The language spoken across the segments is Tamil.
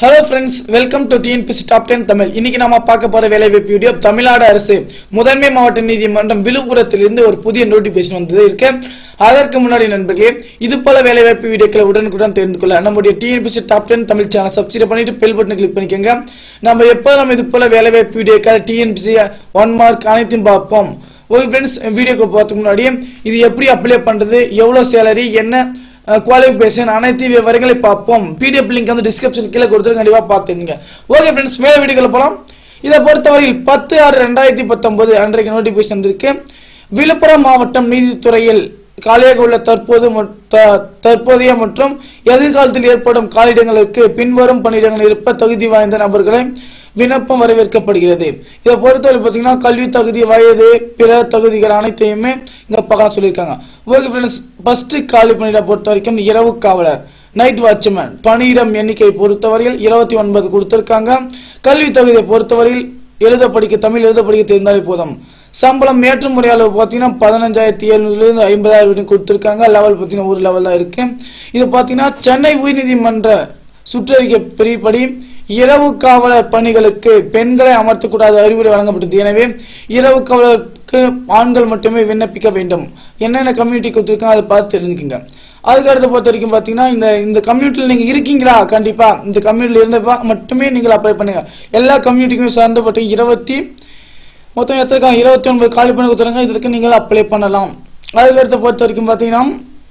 hello friends welcome to TNPSC top ten Tamil இன்னைக்கு நாம பார்க்க போற வேலைவாய்ப்பு வீடியோ தமிழ்நாடு அரசு முதன்மை மாவட்ட நீதிமன்றம் விழுப்புரத்திலிருந்து ஒரு புதிய நோட்டிபிகேஷன் வந்தது இருக்கு அதற்கு முன்னாடி நண்பர்களே இது போல வேலைவாய்ப்பு வீடியோக்களை உடனுக்குடன் தெரிந்து கொள்ள நம்முடைய TNPSC top ten Tamil channel subscribe பண்ணிட்டு பெல் பட்டனை கிளிக் பண்ணிக்கோங்க நம்ம எப்போ நம்ம இது போல வேலைவாய்ப்பு வீடியோக்கள் டிஎன்பிசி ஒன் மார்க் அனைத்தையும் பார்ப்போம் ஒரு ஃப்ரெண்ட்ஸ் வீடியோக்கு போகிறதுக்கு முன்னாடி இது எப்படி அப்ளை பண்றது எவ்வளவு சேலரி என்ன குவாலிஃபிகேஷன் அனைத்து விவரங்களை பார்ப்போம் பிடிஎஃப் லிங்க் வந்து டிஸ்கிரிப்ஷன் கீழே கொடுத்துரு கண்டிப்பா பார்த்துங்க ஓகே ஃப்ரெண்ட்ஸ் மேல வீடியோக்குள்ள போலாம் இதை பொறுத்தவரையில் பத்து ஆறு ரெண்டாயிரத்தி பத்தொன்பது அன்றைக்கு நோட்டிபிகேஷன் வந்திருக்கு விழுப்புரம் மாவட்டம் நீதித்துறையில் காலியாக உள்ள தற்போது மட்- த- தற்போதைய மற்றும் எதிர்காலத்தில் ஏற்படும் காலியிடங்களுக்கு பின்வரும் பணியிடங்கள் இருப்ப தகுதி வாய்ந்த நபர்களை விண்ணப்பம் வரவேற்கப்படுகிறது இதை பொறுத்தவரை பார்த்தீங்கன்னா கல்வி தகுதி வயது பிற தகுதிகள் அனைத்தையுமே இங்க பார்க்கலாம் சொல்லியிருக்காங்க ஓகே ஃப்ரெண்ட்ஸ் ஃபர்ஸ்ட் காலி பணியிடம் பொறுத்த வரைக்கும் இரவு காவலர் நைட் வாட்ச்மேன் பணியிடம் எண்ணிக்கை பொறுத்தவரையில் இருபத்தி ஒன்பது கொடுத்திருக்காங்க கல்வி தகுதியை பொறுத்தவரையில் எழுத படிக்க தமிழ் எழுத படிக்க தெரிந்தாலே போதும் சம்பளம் ஏற்று முறை அளவு பார்த்தீங்கன்னா பதினஞ்சாயிரத்தி எழுநூறுலேருந்து ஐம்பதாயிரம் வரைக்கும் கொடுத்துருக்காங்க லெவல் பார்த்தீங்கன்னா ஒரு லெவல் தான் இருக்கு இது பார்த்தீங்கன்னா சென்னை உயர்நீதிமன்ற சுற்றறிக்கை பிரிவுப்படி இரவு காவலர் பணிகளுக்கு பெண்களை அமர்த்தக்கூடாத அறிவுரை வழங்கப்பட்டது எனவே இரவு காவலருக்கு ஆண்கள் மட்டுமே விண்ணப்பிக்க வேண்டும் என்னென்ன கம்யூனிட்டி கொடுத்துருக்காங்க அதை பார்த்து தெரிஞ்சுக்கங்க அதுக்கு அடுத்து பொறுத்த வரைக்கும் பார்த்தீங்கன்னா இந்த இந்த கம்யூனிட்டியில் நீங்கள் இருக்கீங்களா கண்டிப்பா இந்த கம்யூனிட்டியில் இருந்தப்பா மட்டுமே நீங்கள் அப்ளை பண்ணுங்க எல்லா கம்யூனிட்டிக்குமே சார்ந்தப்பட்ட இருபத்தி மொத்தம் எத்தனை இருபத்தி ஒன்பது காலி பண்ணி கொடுத்துருங்க இதற்கு நீங்கள் அப்ளை பண்ணலாம் அதுக்கு அடுத்து பொறுத்த வரைக்கும் பார்த்தீங்கன்னா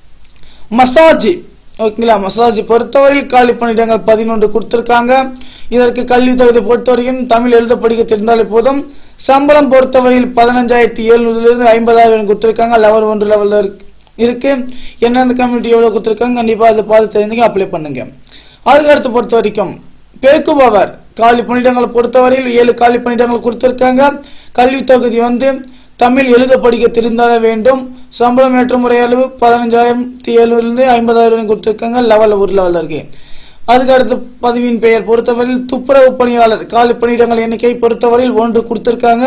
மசாஜ் ஓகேங்களா மசாஜ் பொறுத்தவரையில் காலி பணியிடங்கள் பதினொன்று கொடுத்திருக்காங்க இதற்கு கல்வி தகுதி பொறுத்தவரைக்கும் தமிழ் எழுத படிக்க தெரிந்தாலே போதும் சம்பளம் பொறுத்தவரையில் பதினஞ்சாயிரத்தி எழுநூறுலேருந்து ஐம்பதாயிரம் கொடுத்திருக்காங்க லெவல் ஒன்று லெவலில் இருக்கு இருக்கு என்னென்ன கம்யூனிட்டி எவ்வளோ கொடுத்துருக்காங்க கண்டிப்பாக அதை பார்த்து தெரிஞ்சுங்க அப்ளை பண்ணுங்க அதுக்கு அடுத்து பொறுத்த வரைக்கும் பெருக்குபவர் காலி பணியிடங்களை பொறுத்தவரையில் ஏழு காலி பணியிடங்கள் கொடுத்திருக்காங்க கல்வி தகுதி வந்து தமிழ் எழுத படிக்க தெரிந்தால வேண்டும் சம்பளம் ஏற்ற முறை அளவு பதினஞ்சாயிரத்தி எழுநூறுலேருந்து ஐம்பதாயிரம் கொடுத்துருக்காங்க லெவல் ஒரு லெவலில் இருக்கு அதுக்கு அடுத்து பதவியின் பெயர் பொறுத்தவரையில் துப்புரவு பணியாளர் காலி பணியிடங்கள் எண்ணிக்கை பொறுத்தவரையில் ஒன்று கொடுத்திருக்காங்க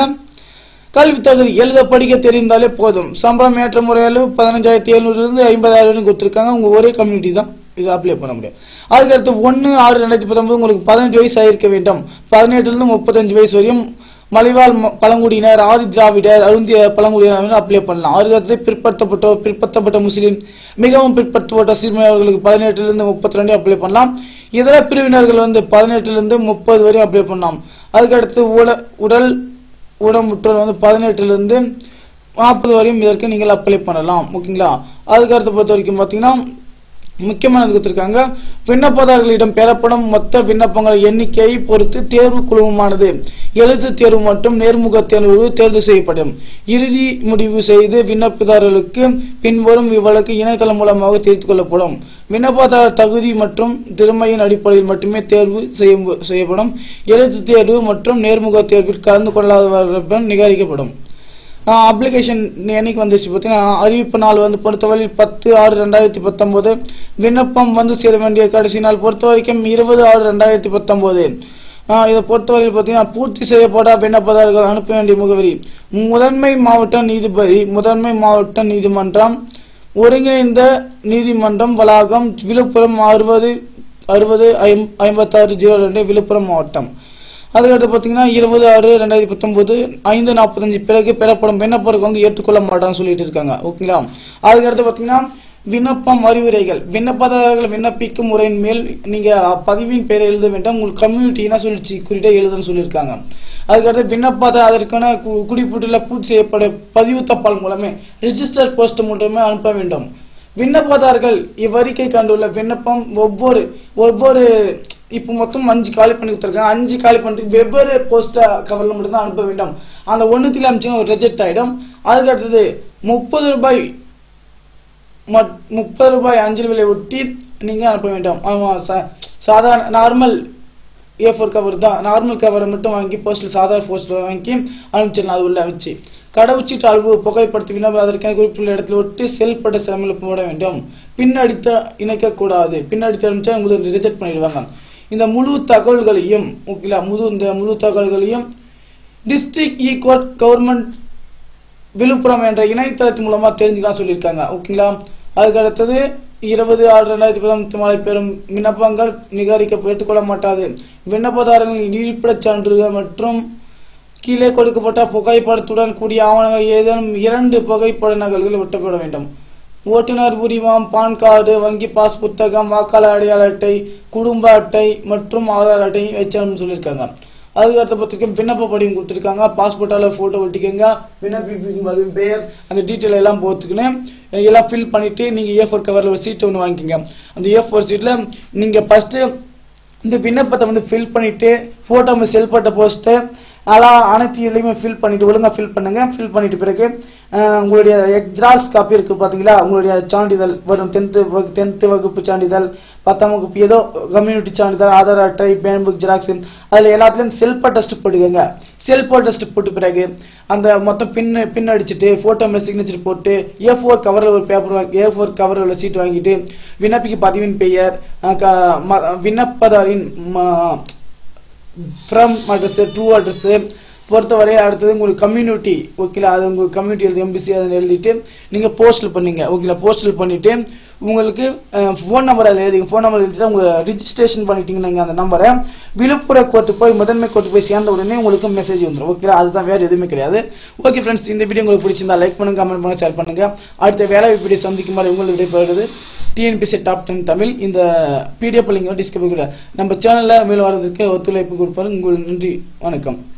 கல்வி தகுதி எழுத படிக்க தெரிந்தாலே போதும் சம்பளம் ஏற்ற முறை அளவு பதினஞ்சாயிரத்தி எழுநூறுலேருந்து ஐம்பதாயிரம் கொடுத்துருக்காங்க உங்க ஒரே கம்யூனிட்டி தான் இது அப்ளை பண்ண முடியும் அதுக்கடுத்து ஒன்று ஆறு ரெண்டாயிரத்தி பத்தொன்பது உங்களுக்கு பதினெட்டு வயசு ஆயிருக்க வேண்டும் பதினெட்டுலேருந்து முப்பத்தஞ்சு வயசு வரையும் மலைவாழ் ம- பழங்குடியினர் ஆதி திராவிடர் அருந்திய பழங்குடியினர் அப்ளை பண்ணலாம் அதுக்கடுத்து பிற்படுத்தப்பட்டோர் பிற்படுத்தப்பட்ட முஸ்லீம் மிகவும் பிற்படுத்தப்பட்ட சிறுமியர்களுக்கு பதினெட்டுலேருந்து முப்பத்தி ரெண்டு அப்ளை பண்ணலாம் இதர பிரிவினர்கள் வந்து பதினெட்டுலேருந்து முப்பது வரையும் அப்ளை பண்ணலாம் அதுக்கடுத்து உட உடல் ஊனமுற்றோர் வந்து பதினெட்டுலேருந்து நாற்பது வரையும் இதற்கு நீங்கள் அப்ளை பண்ணலாம் ஓகேங்களா அதுக்கு அடுத்து பொறுத்த வரைக்கும் பார்த்தீங்கன்னா முக்கியமானது கொடுத்திருக்காங்க விண்ணப்பதாரர்களிடம் பெறப்படும் மொத்த விண்ணப்பங்கள் எண்ணிக்கையை பொறுத்து தேர்வு குழுமமானது எழுத்து தேர்வு மற்றும் நேர்முக தேர்வு தேர்வு செய்யப்படும் இறுதி முடிவு செய்து விண்ணப்பதாரர்களுக்கு பின்வரும் இவ்வழக்கு இணையதளம் மூலமாக தெரிவித்துக் கொள்ளப்படும் விண்ணப்பதாரர் தகுதி மற்றும் திறமையின் அடிப்படையில் மட்டுமே தேர்வு செய்ய செய்யப்படும் எழுத்து தேர்வு மற்றும் நேர்முக தேர்வில் கலந்து கொள்ளாதவர்களுடன் நிகாரிக்கப்படும் அப்ளிகேஷன் என்னைக்கு வந்துச்சு பார்த்தீங்கன்னா அறிவிப்பு நாள் வந்து பொறுத்தவரையில் பத்து ஆறு ரெண்டாயிரத்தி பத்தொம்போது விண்ணப்பம் வந்து சேர வேண்டிய கடைசி நாள் பொறுத்த வரைக்கும் இருபது ஆறு ரெண்டாயிரத்தி பத்தொம்போது இதை பொறுத்தவரையில் பார்த்தீங்கன்னா பூர்த்தி செய்யப்பட விண்ணப்பதாரர்கள் அனுப்ப வேண்டிய முகவரி முதன்மை மாவட்ட நீதிபதி முதன்மை மாவட்ட நீதிமன்றம் ஒருங்கிணைந்த நீதிமன்றம் வளாகம் விழுப்புரம் அறுபது அறுபது ஐம் ஐம்பத்தாறு ஜீரோ ரெண்டு விழுப்புரம் மாவட்டம் அதுக்கடுத்து பார்த்தீங்கன்னா இருபது ஆறு ரெண்டாயிரத்தி பத்தொன்பது ஐந்து நாற்பத்தஞ்சு பிறகு பெறப்படும் விண்ணப்பருக்கு வந்து ஏற்றுக்கொள்ள மாட்டான்னு சொல்லிட்டு இருக்காங்க ஓகேங்களா அதுக்கடுத்து பார்த்தீங்கன்னா விண்ணப்பம் அறிவுரைகள் விண்ணப்பதாரர்கள் விண்ணப்பிக்கும் முறையின் மேல் நீங்க பதிவின் பெயரை எழுத வேண்டாம் உங்களுக்கு கம்யூனிட்டி என்ன சொல்லிச்சு குறிப்பிட்ட எழுதுன்னு சொல்லியிருக்காங்க அதுக்கடுத்து விண்ணப்பதாரர் அதற்கான கு- குறிப்பிட்டுள்ள பூர்த்தி செய்யப்பட பதிவு தபால் மூலமே ரிஜிஸ்டர் போஸ்ட் மூலமே அனுப்ப வேண்டும் விண்ணப்பதாரர்கள் இவ்வறிக்கை கண்டுள்ள விண்ணப்பம் ஒவ்வொரு ஒவ்வொரு இப்போ மொத்தம் அஞ்சு காலி பண்ணி கொடுத்துருக்காங்க அஞ்சு காலி பண்ணுறதுக்கு வெவ்வேறு போஸ்ட் கவரில் மட்டும் தான் அனுப்ப வேண்டும் அந்த ஒன்றுத்தில் அனுப்பிச்சுன்னா ரிஜெக்ட் ஆகிடும் அதுக்கு அடுத்தது முப்பது ரூபாய் மட்- முப்பது ரூபாய் அஞ்சல் விலை ஒட்டி நீங்கள் அனுப்ப வேண்டும் ஆமாம் சா- சாதாரண நார்மல் ஏ ஃபோர் கவர் தான் நார்மல் கவரை மட்டும் வாங்கி போஸ்டில் சாதாரண போஸ்ட் வாங்கி அனுப்பிச்சிடலாம் அது உள்ள வச்சு கடவுச்சீட்டு அளவு புகைப்படுத்தி விண்ணப்ப அதற்கான குறிப்பிட்ட இடத்துல ஒட்டி செல்பட்ட சிரமில் போட வேண்டும் பின்னடித்த இணைக்கக்கூடாது பின்னடித்து அனுப்பிச்சா உங்களுக்கு ரிஜெக்ட் பண்ணிடுவாங்க இந்த முழு தகவல்களையும் ஓகேங்களா முழு இந்த முழு தகவல்களையும் டிஸ்ட்ரிக்ட் ஈக்குவல் கவர்மெண்ட் விழுப்புரம் என்ற இணையதளத்தின் மூலமா தெரிஞ்சுக்கலாம் சொல்லியிருக்காங்க ஓகேங்களா அதுக்கு அடுத்தது இருபது ஆறு ரெண்டாயிரத்தி பதினொன்று மாலை பெறும் விண்ணப்பங்கள் நிகாரிக்க ஏற்றுக்கொள்ள மாட்டாது விண்ணப்பதாரர்களின் இருப்பிடச் சான்றுகள் மற்றும் கீழே கொடுக்கப்பட்ட புகைப்படத்துடன் கூடிய ஆவணங்கள் ஏதேனும் இரண்டு புகைப்பட நகல்கள் ஒட்டப்பட வேண்டும் ஓட்டுநர் உரிமம் பான் கார்டு வங்கி பாஸ் புத்தகம் வாக்காளர் அடையாள அட்டை குடும்ப அட்டை மற்றும் ஆதார் அட்டை வச்சோம்னு சொல்லியிருக்காங்க அதுக்கு அடுத்த பத்திரிக்கை விண்ணப்ப படியும் கொடுத்துருக்காங்க பாஸ்போர்ட்டால போட்டோ ஒட்டிக்கோங்க விண்ணப்பிக்கும் அது பெயர் அந்த டீட்டெயில் எல்லாம் போட்டுக்கின்னு எல்லாம் ஃபில் பண்ணிட்டு நீங்க ஏ ஃபோர் கவர்ல ஒரு சீட் ஒன்று வாங்கிக்கோங்க அந்த ஏ ஃபோர் சீட்ல நீங்க ஃபர்ஸ்ட் இந்த விண்ணப்பத்தை வந்து ஃபில் பண்ணிட்டு போட்டோ செல்பட்ட போஸ்ட்டு அதெல்லாம் அனைத்து இதுலையுமே ஃபில் பண்ணிட்டு ஒழுங்கா ஃபில் பண்ணுங்க ஃபில் பண்ணிட்டு பிறகு அஹ், உங்களுடைய ஜெராக்ஸ் காப்பி இருக்கு பாத்தீங்களா உங்களுடைய சான்றிதழ் வரும் டென்த்து டென்த்து வகுப்பு சான்றிதழ் பத்தாம் வகுப்பு ஏதோ கம்யூனிட்டி சான்றிதழ் ஆதார் அட்டை பேன் புக் ஜெராக்ஸ் அதுல எல்லாத்துலயும் செல்ஃபா டெஸ்ட் போட்டுக்கோங்க செல்ஃபா டெஸ்ட் போட்ட பிறகு அந்த மொத்தம் பின் பின் அடிச்சுட்டு போட்டோ மேல சிக்னேச்சர் போட்டு ஏ ஃபோர் கவரில் ஒரு பேப்பர் வாங்கி ஏ ஃபோர் கவரில் உள்ள சீட் வாங்கிட்டு விண்ணப்பிக்க பதிவின் பெயர் அஹ், க- ம- விண்ணப்பதாரின் ம- ஃப்ரம் அட்ரஸ் ட்ரூ அட்ரஸ் பொறுத்தவரை அடுத்தது உங்களுக்கு கம்யூனிட்டி ஓகேலா அது உங்க கம்யூனிட்டி எழுதி எம்பிசி அதை எழுதிட்டு நீங்க போஸ்டல் பண்ணீங்க ஓகேலா போஸ்டல் பண்ணிட்டு உங்களுக்கு ஃபோன் நம்பர் அதில் எழுதி ஃபோன் நம்பர் எழுதிட்டு உங்க ரிஜிஸ்ட்ரேஷன் பண்ணிட்டீங்கன்னா நீங்க அந்த நம்பரை விழுப்புர கோர்ட்டு போய் முதன்மை கோர்ட்டு போய் சேர்ந்த உடனே உங்களுக்கு மெசேஜ் வந்துடும் ஓகேலா அதுதான் வேற எதுவுமே கிடையாது ஓகே ஃப்ரெண்ட்ஸ் இந்த வீடியோ உங்களுக்கு பிடிச்சிருந்தா லைக் பண்ணுங்க கமெண்ட் பண்ணுங்க ஷேர் பண்ணுங்க அடுத்த வேலை வீடியோ சந்திக்கும் வரை உங்களுக்கு விடைபெறுவது டிஎன்பிசி டாப் டென் தமிழ் இந்த பிடிஎஃப் லிங்க் டிஸ்கிரிப்ஷன் நம்ம சேனல்ல மேல் வரதுக்கு ஒத்துழைப்பு கொடுப்பாரு உங்களுக்கு நன்றி வணக்கம்